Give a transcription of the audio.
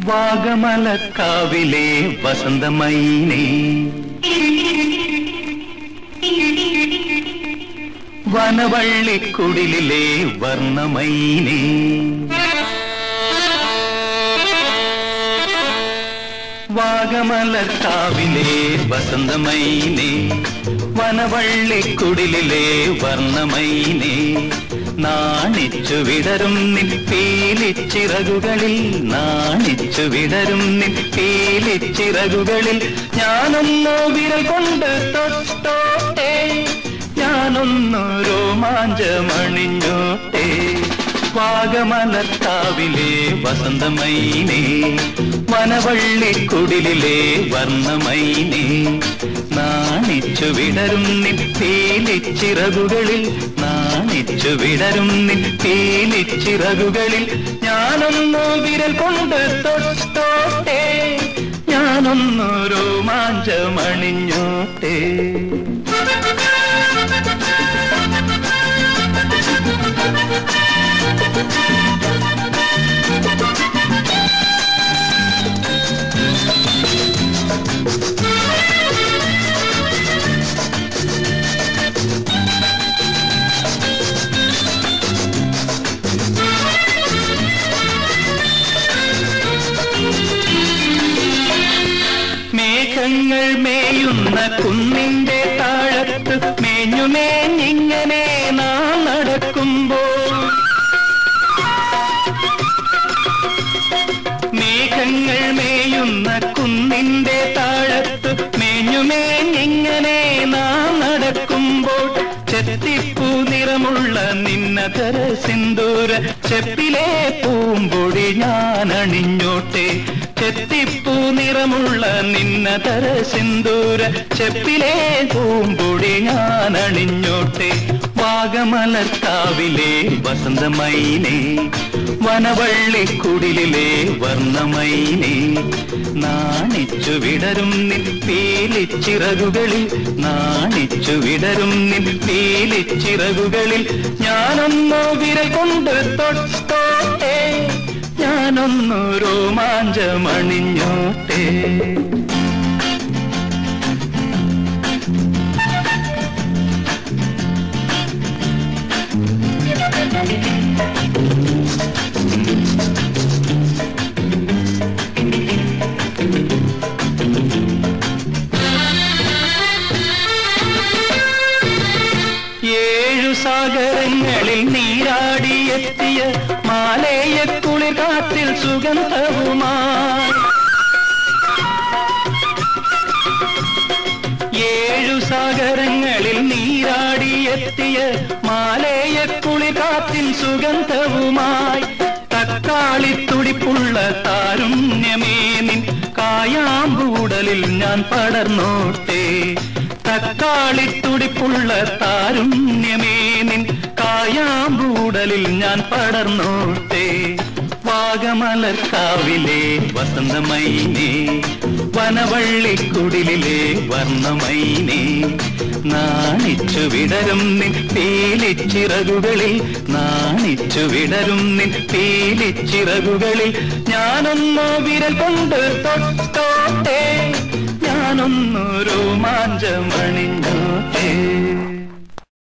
വാഗമലക്കാവിലെ വസന്തമൈനേ വനവള്ളിക്കുടിലിലെ വർണ്ണമൈനേ വാഗമലക്കാവിലെ വസന്തമൈനേ വനവള്ളിക്കുടിലിലെ വർണ്ണമൈനേ നാണിച്ചു വിടരും നിൻ പീലിച്ചിറകുകളിൽ നാണിച്ചു വിടരും നിൻ പീലിച്ചിറകുകളിൽ ഞാനൊന്നു വിരൽ കൊണ്ട് തൊട്ടോട്ടെ ഞാനൊന്നു രോമാഞ്ചമണിഞ്ഞോട്ടെ വാഗമലത്താവിലെ വസന്തമൈനേ വനവള്ളിക്കുടിലിലെ വർണ്ണമൈനേ നാണിച്ചു വിടരും നിൻ പീലിച്ചിറകുകളിൽ നാണിച്ചു വിടരും നിൻ പീലിച്ചിറകുകളിൽ ഞാനൊന്നു വിരൽ കൊണ്ട് തൊട്ടോട്ടെ ഞാനൊന്നു രോമാഞ്ചമണിഞ്ഞോട്ടെ മേഘങ്ങൾ മേയുന്ന കുന്നിന്റെ താഴത്ത് മേഞ്ഞുമേഞ്ഞിങ്ങനെ നാം നടക്കുമ്പോൾ മേഘങ്ങൾ മേയുന്ന കുന്നിന്റെ താഴത്ത് മേഞ്ഞുമേഞ്ഞിങ്ങനെ നാം നടക്കുമ്പോൾ ചെത്തിപ്പൂ നിറമുള്ള നിന്നതര സിന്ദൂര ചെപ്പിലെ പൂമ്പൊടി ഞാൻ അണിഞ്ഞോട്ടെ ചെത്തിപ്പൂ നിറമുള്ള നിന്നതര സിന്ദൂര ചെപ്പിലെ പൂമ്പൊടി ഞാൻ അണിഞ്ഞോട്ടെ വാഗമലർക്കാവിലെ വസന്തമൈനേ വനവള്ളിക്കുടിലിലെ വർണ്ണമൈനേ നാണിച്ചു വിടരും നിൻ പീലിച്ചിറകുകളിൽ നാണിച്ചു വിടരും നിൻ പീലിച്ചിറകുകളിൽ ഞാനൊന്നു വിരൽ കൊണ്ട് തൊട്ടോട്ടെ ഞാനൊന്നു രോമാഞ്ചമണിഞ്ഞോട്ടെ ഏഴു സാഗരങ്ങളിൽ നീരാടിയെത്തിയ മാലേയ കുളിർ കാറ്റിൽ സുഗന്ധവുമായി ഏഴു സാഗരങ്ങളിൽ നീരാടിയെത്തിയ മാലേയ കുളിർ കാറ്റിൽ സുഗന്ധവുമായി തക്കാളി തുടിപ്പുള്ള താരുണ്യമേ നിൻ കായാമ്പൂടലിൽ ഞാൻ പടർന്നോട്ടെ തക്കാളി തുടിപ്പുള്ള താരുണ്യമേ നിൻ കായാമ്പൂടലിൽ ഞാൻ പടർന്നോട്ടെ വാഗമലർക്കാവിലെ വസന്തമൈനേ വനവള്ളിക്കുടിലിലെ വർണ്ണമൈനേ നാണിച്ചു വിടരും നിൻ പീലിച്ചിറകുകളിൽ നാണിച്ചു വിടരും നിൻ പീലിച്ചിറകുകളിൽ ഞാനൊന്നു വിരൽ കൊണ്ട് തൊട്ടോട്ടെ ഞാനൊന്നു രോമാഞ്ചമണിഞ്ഞോട്ടെ